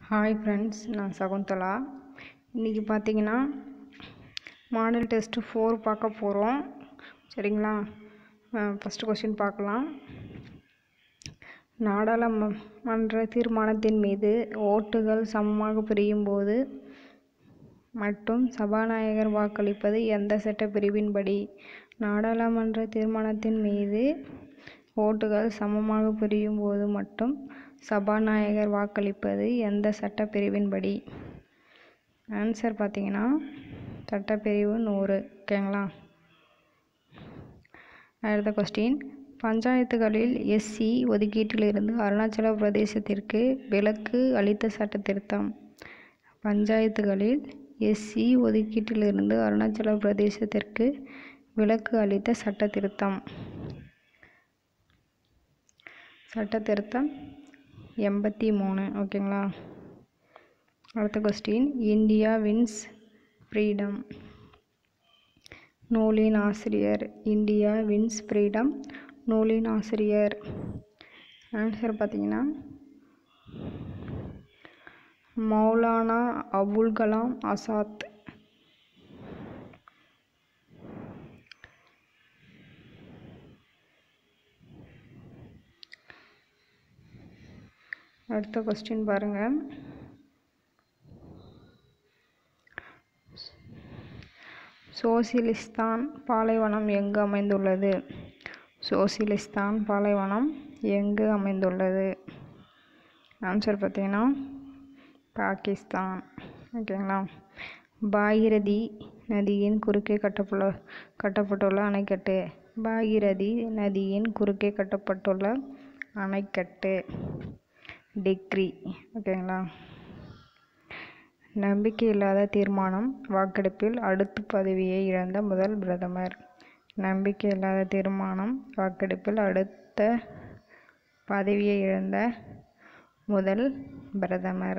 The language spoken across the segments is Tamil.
ஹாய் ஃப்ரெண்ட்ஸ் நான் சகுந்தலா இன்றைக்கி பார்த்தீங்கன்னா மாடல் டெஸ்ட்டு ஃபோர் பார்க்க போகிறோம் சரிங்களா ஃபஸ்ட்டு கொஸ்டின் பார்க்கலாம் நாடாளுமன்ற தீர்மானத்தின் மீது ஓட்டுகள் சமமாக பிரியும் போது மட்டும் சபாநாயகர் வாக்களிப்பது எந்த சட்டப்பிரிவின்படி நாடாளுமன்ற தீர்மானத்தின் மீது ஓட்டுகள் சமமாக பிரியும் போது மட்டும் சபாநாயகர் வாக்களிப்பது எந்த சட்டப்பிரிவின்படி ஆன்சர் பார்த்தீங்கன்னா சட்டப்பிரிவு நூறு ஓகேங்களா அடுத்த கொஸ்டின் பஞ்சாயத்துகளில் எஸ்சி ஒதுக்கீட்டிலிருந்து அருணாச்சல பிரதேசத்திற்கு விலக்கு அளித்த சட்ட திருத்தம் பஞ்சாயத்துகளில் எஸ்சி ஒதுக்கீட்டிலிருந்து அருணாச்சல பிரதேசத்திற்கு விலக்கு அளித்த சட்ட திருத்தம் சட்ட திருத்தம் எண்பத்தி மூணு ஓகேங்களா அடுத்த கொஸ்டின் இந்தியா வின்ஸ் ஃப்ரீடம் நூலின் ஆசிரியர் இந்தியா வின்ஸ் ஃப்ரீடம் நூலின் ஆசிரியர் ஆன்சர் பார்த்தீங்கன்னா மௌலானா அபுல் கலாம் ஆசாத் அடுத்த கொஸ்டின் பாருங்கள் சோசிலிஸ்தான் பாலைவனம் எங்கு அமைந்துள்ளது சோசிலிஸ்தான் பாலைவனம் எங்கு அமைந்துள்ளது ஆன்சர் பார்த்தீங்கன்னா பாகிஸ்தான் ஓகேங்களா பாகிரதி நதியின் குறுக்கே கட்டப்பட்டுள்ள கட்டப்பட்டுள்ள அணைக்கட்டு பாகிரதி நதியின் குறுக்கே கட்டப்பட்டுள்ள அணைக்கட்டு டிக்ரி ஓகேங்களா நம்பிக்கையில்லாத தீர்மானம் வாக்கெடுப்பில் அடுத்த பதவியை இழந்த முதல் பிரதமர் நம்பிக்கையில்லாத தீர்மானம் வாக்கெடுப்பில் அடுத்த பதவியை இழந்த முதல் பிரதமர்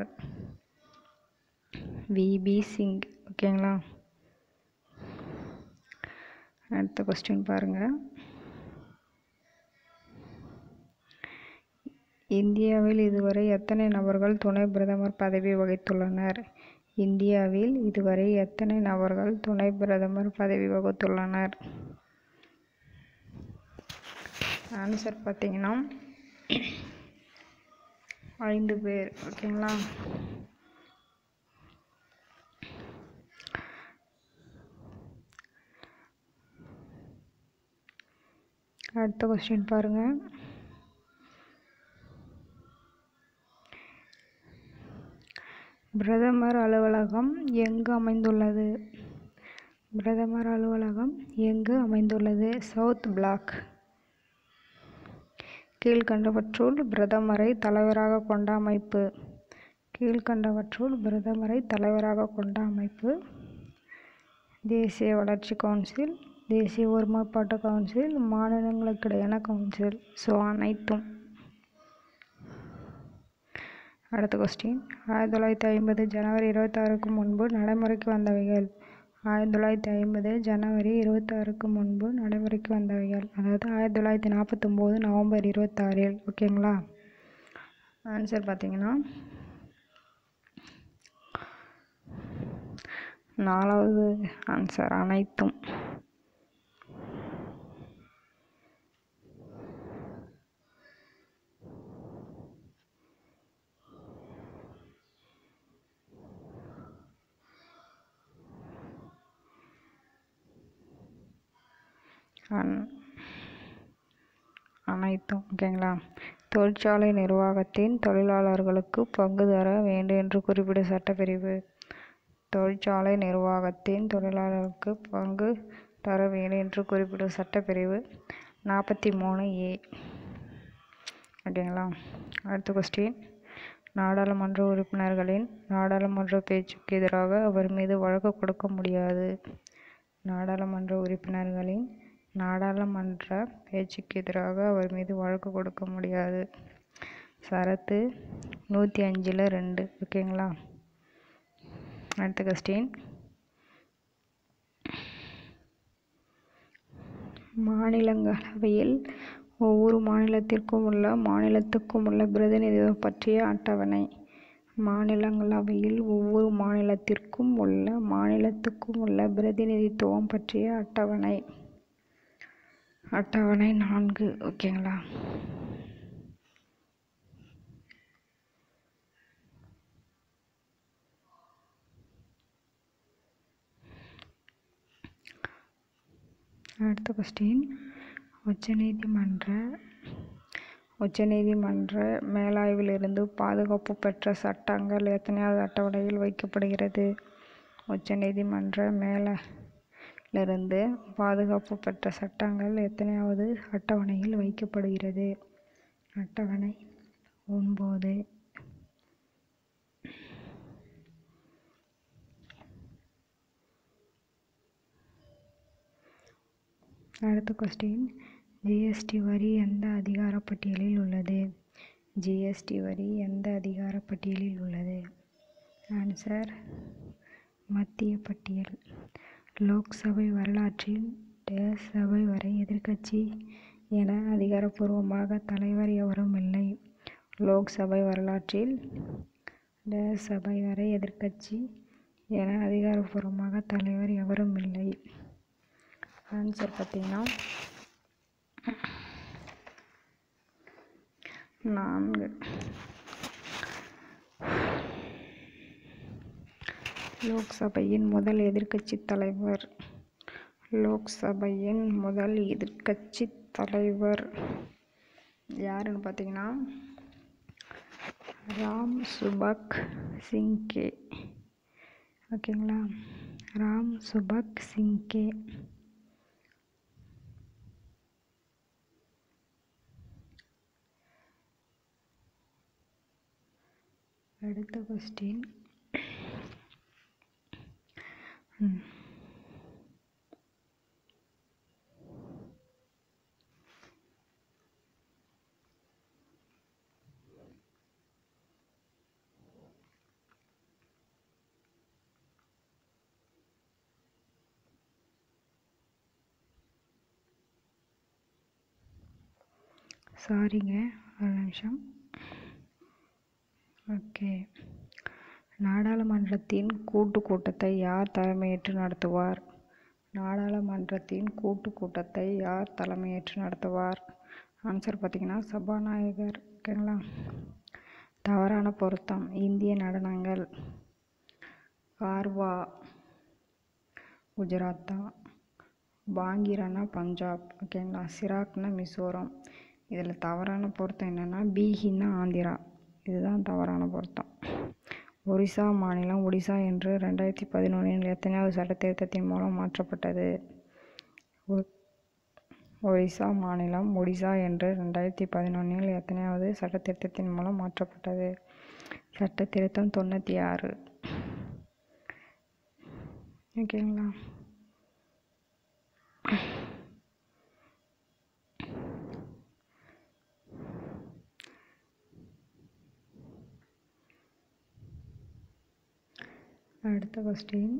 விபி சிங் ஓகேங்களா அடுத்த கொஸ்டின் பாருங்கள் இந்தியாவில் இதுவரை எத்தனை நபர்கள் துணை பிரதமர் பதவி வகித்துள்ளனர் இந்தியாவில் இதுவரை எத்தனை நபர்கள் துணை பிரதமர் பதவி வகித்துள்ளனர் ஆன்சர் பார்த்தீங்கன்னா ஐந்து பேர் ஓகேங்களா அடுத்த கொஸ்டின் பாருங்கள் பிரதமர் அலுவலகம் எங்கு அமைந்துள்ளது பிரதமர் அலுவலகம் எங்கு அமைந்துள்ளது சவுத் பிளாக் கீழ்கண்டவற்றுள் பிரதமரை தலைவராக கொண்ட அமைப்பு கீழ்கண்டவற்றுள் பிரதமரை தலைவராக கொண்ட அமைப்பு தேசிய வளர்ச்சி கவுன்சில் தேசிய ஒருமைப்பாட்டு கவுன்சில் மாநிலங்களுக்கிடையான கவுன்சில் ஸோ அனைத்தும் அடுத்த கொஸ்டின் ஆயிரத்தி தொள்ளாயிரத்தி ஐம்பது ஜனவரி இருபத்தாறுக்கு முன்பு நடைமுறைக்கு வந்தவைகள் ஆயிரத்தி தொள்ளாயிரத்தி ஐம்பது ஜனவரி இருபத்தாறுக்கு முன்பு நடைமுறைக்கு வந்தவைகள் அதாவது ஆயிரத்தி தொள்ளாயிரத்தி நாற்பத்தொம்போது நவம்பர் இருபத்தாறில் ஓகேங்களா ஆன்சர் பார்த்தீங்கன்னா நாலாவது ஆன்சர் அனைத்தும் அனைத்தும் ஓகேங்களா தொழிற்சாலை நிர்வாகத்தின் தொழிலாளர்களுக்கு பங்கு தர வேண்டும் என்று குறிப்பிடும் சட்டப்பிரிவு தொழிற்சாலை நிர்வாகத்தின் தொழிலாளர்களுக்கு பங்கு தர வேண்டும் என்று குறிப்பிடும் சட்டப்பிரிவு நாற்பத்தி மூணு ஏ ஓகேங்களா அடுத்த கொஸ்டின் நாடாளுமன்ற உறுப்பினர்களின் நாடாளுமன்ற பேச்சுக்கு எதிராக அவர் மீது வழக்கு கொடுக்க முடியாது நாடாளுமன்ற உறுப்பினர்களின் நாடாளுமன்ற பேச்சுக்கு எதிராக அவர் மீது வழக்கு கொடுக்க முடியாது சரத்து நூற்றி அஞ்சில் ரெண்டு ஓகேங்களா அடுத்த கொஸ்டின் மாநிலங்களவையில் ஒவ்வொரு மாநிலத்திற்கும் உள்ள மாநிலத்துக்கும் உள்ள பிரதிநிதித்துவம் பற்றிய அட்டவணை மாநிலங்களவையில் ஒவ்வொரு மாநிலத்திற்கும் உள்ள மாநிலத்துக்கும் உள்ள பிரதிநிதித்துவம் பற்றிய அட்டவணை அட்டவணை நான்கு ஓகேங்களா அடுத்த கொஸ்டின் உச்சநீதிமன்ற உச்சநீதிமன்ற மேலாய்விலிருந்து பாதுகாப்பு பெற்ற சட்டங்கள் எத்தனையாவது அட்டவணையில் வைக்கப்படுகிறது உச்சநீதிமன்ற மேலிருந்து பாதுகாப்பு பெற்ற சட்டங்கள் எத்தனையாவது அட்டவணையில் வைக்கப்படுகிறது அட்டவணை ஒன்பது அடுத்த கொஸ்டின் ஜிஎஸ்டி வரி எந்த அதிகார பட்டியலில் உள்ளது ஜிஎஸ்டி வரி எந்த அதிகார பட்டியலில் உள்ளது ஆன்சர் மத்திய பட்டியல் லோக்சபை வரலாற்றில் டேஸ் சபை வரை எதிர்க்கட்சி என அதிகாரப்பூர்வமாக தலைவர் எவரும் இல்லை லோக்சபை வரலாற்றில் டேஸ் சபை வரை எதிர்க்கட்சி என அதிகாரப்பூர்வமாக தலைவர் எவரும் இல்லை ஆன்சர் பார்த்தீங்கன்னா நான்கு லோக்சபையின் முதல் எதிர்க்கட்சி தலைவர் லோக்சபையின் முதல் எதிர்க்கட்சி தலைவர் யாருன்னு பார்த்தீங்கன்னா ராம் சுபக் சிங்கே ஓகேங்களா ராம் சுபக் சிங்கே அடுத்த கொஸ்டின் சாரிங்க ஒரு நிமிஷம் ஓகே நாடாளுமன்றத்தின் கூட்டு கூட்டத்தை யார் தலைமையேற்று நடத்துவார் நாடாளுமன்றத்தின் கூட்டு கூட்டத்தை யார் தலைமையேற்று நடத்துவார் ஆன்சர் பார்த்தீங்கன்னா சபாநாயகர் ஓகேங்களா தவறான பொருத்தம் இந்திய நடனங்கள் கார்வா குஜராத் தான் பாங்கிரானா பஞ்சாப் ஓகேங்களா சிராக்னா மிசோரம் இதில் தவறான பொருத்தம் என்னென்னா பீஹின்னா ஆந்திரா இதுதான் தவறான பொருத்தம் ஒரிசா மாநிலம் ஒடிசா என்று ரெண்டாயிரத்தி பதினொன்றில் எத்தனையாவது சட்ட திருத்தத்தின் மூலம் மாற்றப்பட்டது ஒ- ஒரிசா மாநிலம் ஒடிசா என்று ரெண்டாயிரத்தி பதினொன்றில் எத்தனையாவது சட்ட திருத்தத்தின் மூலம் மாற்றப்பட்டது சட்ட திருத்தம் தொண்ணூற்றி ஆறு ஓகேங்களா அடுத்த கொஸ்டின்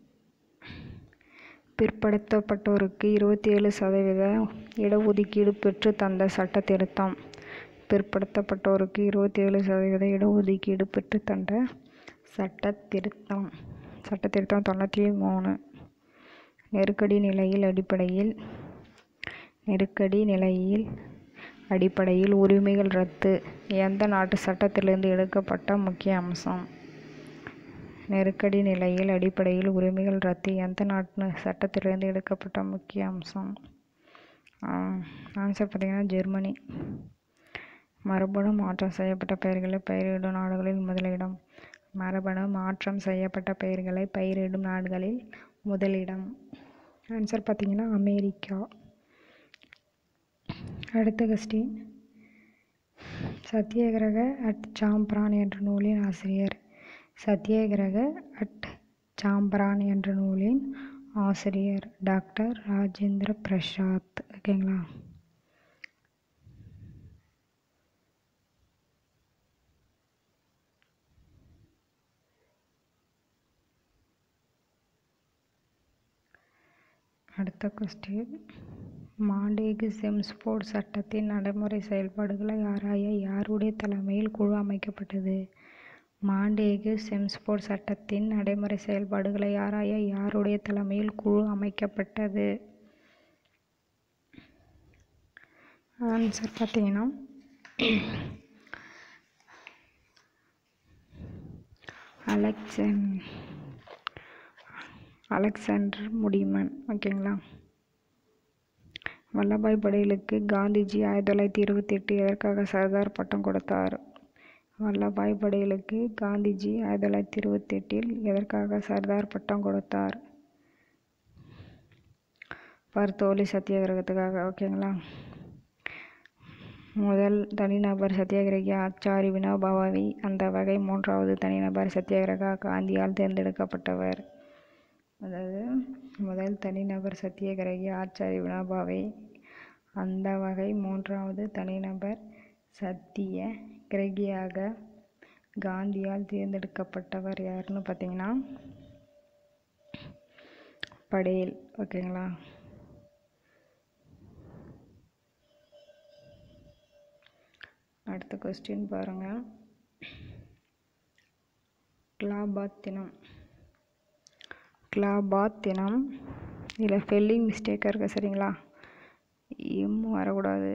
பிற்படுத்தப்பட்டோருக்கு இருபத்தி ஏழு சதவீத இடஒதுக்கீடு பெற்று தந்த சட்ட திருத்தம் பிற்படுத்தப்பட்டோருக்கு இருபத்தி ஏழு சதவீத இடஒதுக்கீடு பெற்று தந்த சட்ட திருத்தம் சட்ட திருத்தம் தொண்ணூற்றி மூணு நெருக்கடி நிலையில் அடிப்படையில் நெருக்கடி நிலையில் அடிப்படையில் உரிமைகள் ரத்து எந்த நாட்டு சட்டத்திலிருந்து எடுக்கப்பட்ட முக்கிய அம்சம் நெருக்கடி நிலையில் அடிப்படையில் உரிமைகள் ரத்து எந்த நாட்டு சட்டத்திலிருந்து எடுக்கப்பட்ட முக்கிய அம்சம் ஆன்சர் பார்த்தீங்கன்னா ஜெர்மனி மரபணு மாற்றம் செய்யப்பட்ட பெயர்களை பெயரிடும் நாடுகளில் முதலிடம் மரபணு மாற்றம் செய்யப்பட்ட பெயர்களை பெயரிடும் நாடுகளில் முதலிடம் ஆன்சர் பார்த்தீங்கன்னா அமெரிக்கா அடுத்த கொஸ்டின் சத்தியகிரக அட் சாம்பிரான் என்ற நூலின் ஆசிரியர் சத்தியகிரக அட் சாம்பிரான் என்ற நூலின் ஆசிரியர் டாக்டர் ராஜேந்திர பிரசாத் ஓகேங்களா அடுத்த கொஸ்டின் மாண்டேகு செம்ஸ்போர்ட் சட்டத்தின் நடைமுறை செயல்பாடுகளை ஆராய யாருடைய தலைமையில் குழு அமைக்கப்பட்டது மாண்டேகு செம்ஸ்போர்ட் சட்டத்தின் நடைமுறை செயல்பாடுகளை ஆராய யாருடைய தலைமையில் குழு அமைக்கப்பட்டது ஆன்சர் பார்த்தீங்கன்னா அலெக்சன் அலெக்சாண்டர் முடிமன் ஓகேங்களா வல்லபாய் படேலுக்கு காந்திஜி ஆயிரத்தி தொள்ளாயிரத்தி இருபத்தி எட்டு எதற்காக சர்தார் பட்டம் கொடுத்தார் வல்லபாய் படேலுக்கு காந்திஜி ஆயிரத்தி தொள்ளாயிரத்தி இருபத்தி எட்டில் எதற்காக சர்தார் பட்டம் கொடுத்தார் பர்தோலி சத்தியாகிரகத்துக்காக ஓகேங்களா முதல் தனிநபர் சத்தியாகிரகி ஆச்சாரி வினோபாபாவி அந்த வகை மூன்றாவது தனிநபர் சத்தியாகிரகா காந்தியால் தேர்ந்தெடுக்கப்பட்டவர் அதாவது முதல் தனிநபர் சத்தியாகிரகி ஆச்சாரி வினோபாவை அந்த வகை மூன்றாவது தனிநபர் சத்திய கிரகியாக காந்தியால் தேர்ந்தெடுக்கப்பட்டவர் யாருன்னு பார்த்தீங்கன்னா படேல் ஓகேங்களா அடுத்த கொஸ்டின் பாருங்கள் கிளாபாத் தினம் கிளாபாத் தினம் இதில் ஸ்பெல்லிங் மிஸ்டேக்காக இருக்குது சரிங்களா எம் வரக்கூடாது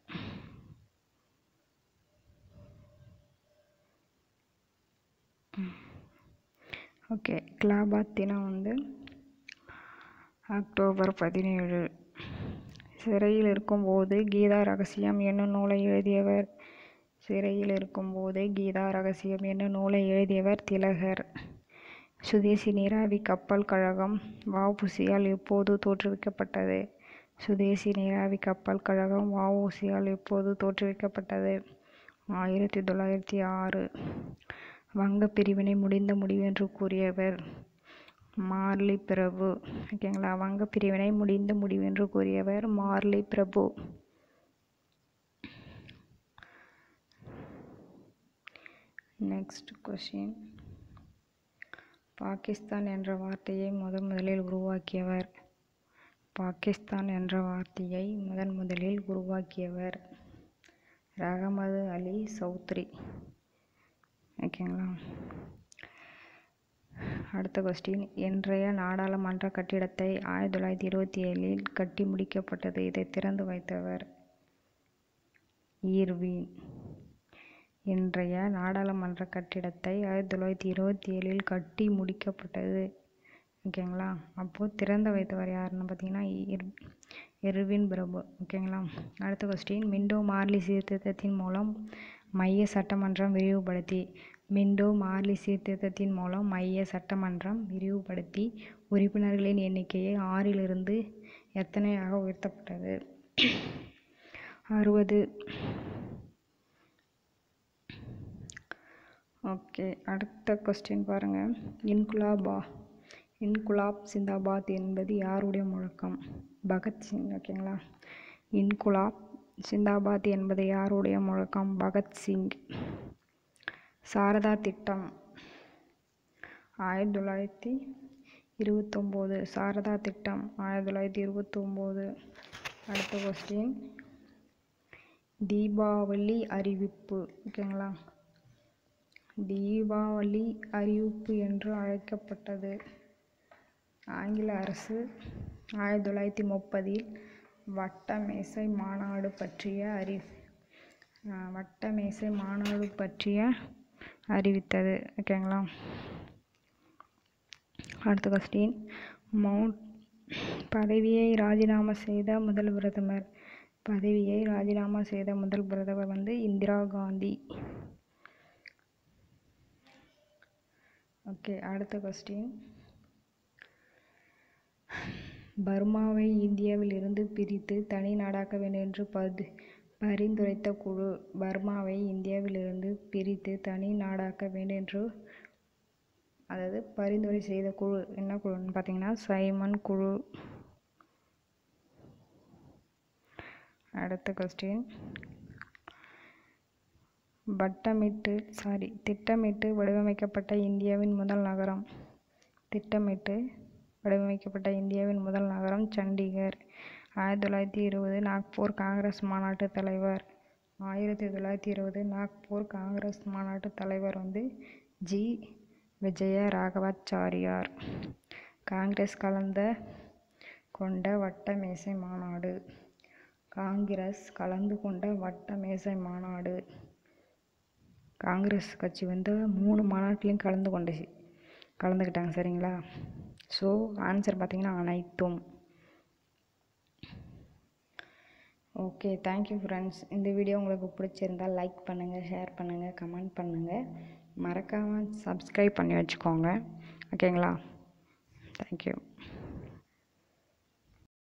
ஓகே கிளாபாத் தினம் வந்து அக்டோபர் பதினேழு சிறையில் இருக்கும்போது கீதா ரகசியம் என்னும் நூலை எழுதியவர் சிறையில் இருக்கும்போது கீதா ரகசியம் என்னும் நூலை எழுதியவர் திலகர் சுதேசி நீராவி கப்பல் கழகம் வஉசியால் எப்போது தோற்றுவிக்கப்பட்டது சுதேசி நீராவி கப்பல் கழகம் வஉசியால் எப்போது தோற்றுவிக்கப்பட்டது ஆயிரத்தி தொள்ளாயிரத்தி ஆறு வங்கப் பிரிவினை முடிந்த முடிவென்று கூறியவர் மார்லி பிரபு ஓகேங்களா வங்கப் பிரிவினை முடிந்த முடிவென்று கூறியவர் மார்லி பிரபு நெக்ஸ்ட் கொஷின் பாகிஸ்தான் என்ற வார்த்தையை முதன் முதலில் உருவாக்கியவர் பாகிஸ்தான் என்ற வார்த்தையை முதன் முதலில் உருவாக்கியவர் ரஹமது அலி சௌத்ரி ஓகேங்களா அடுத்த கொஸ்டின் இன்றைய நாடாளுமன்ற கட்டிடத்தை ஆயிரத்தி தொள்ளாயிரத்தி இருபத்தி ஏழில் கட்டி முடிக்கப்பட்டது இதை திறந்து வைத்தவர் ஈர்வின் இன்றைய நாடாளுமன்ற கட்டிடத்தை ஆயிரத்தி தொள்ளாயிரத்தி இருபத்தி ஏழில் கட்டி முடிக்கப்பட்டது ஓகேங்களா அப்போது திறந்து வைத்தவர் யாருன்னு பார்த்தீங்கன்னா இர் இர்வின் பிரபு ஓகேங்களா அடுத்த கொஸ்டின் மிண்டோ மார்லி சீர்திருத்தத்தின் மூலம் மைய சட்டமன்றம் விரிவுபடுத்தி மிண்டோ மார்லி சீர்திருத்தத்தின் மூலம் மைய சட்டமன்றம் விரிவுபடுத்தி உறுப்பினர்களின் எண்ணிக்கையை ஆறிலிருந்து எத்தனையாக உயர்த்தப்பட்டது அறுபது ஓகே அடுத்த கொஸ்டின் பாருங்கள் இன்குலாபா இன்குலாப் சிந்தாபாத் என்பது யாருடைய முழக்கம் பகத்சிங் ஓகேங்களா இன்குலாப் சிந்தாபாத் என்பது யாருடைய முழக்கம் பகத்சிங் சாரதா திட்டம் ஆயிரத்தி தொள்ளாயிரத்தி இருபத்தொம்போது சாரதா திட்டம் ஆயிரத்தி தொள்ளாயிரத்தி இருபத்தொம்போது அடுத்த கொஸ்டின் தீபாவளி அறிவிப்பு ஓகேங்களா தீபாவளி அறிவிப்பு என்று அழைக்கப்பட்டது ஆங்கில அரசு ஆயிரத்தி தொள்ளாயிரத்தி முப்பதில் வட்ட மேசை மாநாடு பற்றிய அறி வட்ட மேசை மாநாடு பற்றிய அறிவித்தது ஓகேங்களா அடுத்த கொஸ்டின் மவுண்ட் பதவியை ராஜினாமா செய்த முதல் பிரதமர் பதவியை ராஜினாமா செய்த முதல் பிரதமர் வந்து இந்திரா காந்தி ஓகே அடுத்த கொஸ்டின் பர்மாவை இந்தியாவில் இருந்து பிரித்து தனி நாடாக்க வேண்டும் என்று பது பரிந்துரைத்த குழு பர்மாவை இந்தியாவிலிருந்து பிரித்து தனி நாடாக்க வேண்டும் என்று அதாவது பரிந்துரை செய்த குழு என்ன குழுன்னு பார்த்தீங்கன்னா சைமன் குழு அடுத்த கொஸ்டின் வட்டமிட்டு சாரி திட்டமிட்டு வடிவமைக்கப்பட்ட இந்தியாவின் முதல் நகரம் திட்டமிட்டு வடிவமைக்கப்பட்ட இந்தியாவின் முதல் நகரம் சண்டிகர் ஆயிரத்தி தொள்ளாயிரத்தி இருபது நாக்பூர் காங்கிரஸ் மாநாட்டு தலைவர் ஆயிரத்தி தொள்ளாயிரத்தி இருபது நாக்பூர் காங்கிரஸ் மாநாட்டு தலைவர் வந்து ஜி விஜய ராகவாச்சாரியார் காங்கிரஸ் கலந்த கொண்ட வட்ட மேசை மாநாடு காங்கிரஸ் கலந்து கொண்ட வட்ட மேசை மாநாடு காங்கிரஸ் கட்சி வந்து மூணு மாநாட்டிலையும் கலந்து கொண்டுச்சு கலந்துக்கிட்டாங்க சரிங்களா ஸோ ஆன்சர் பார்த்தீங்கன்னா அனைத்தும் ஓகே தேங்க்யூ ஃப்ரெண்ட்ஸ் இந்த வீடியோ உங்களுக்கு பிடிச்சிருந்தால் லைக் பண்ணுங்கள் ஷேர் பண்ணுங்கள் கமெண்ட் பண்ணுங்கள் மறக்காமல் சப்ஸ்கிரைப் பண்ணி வச்சுக்கோங்க ஓகேங்களா தேங்க்யூ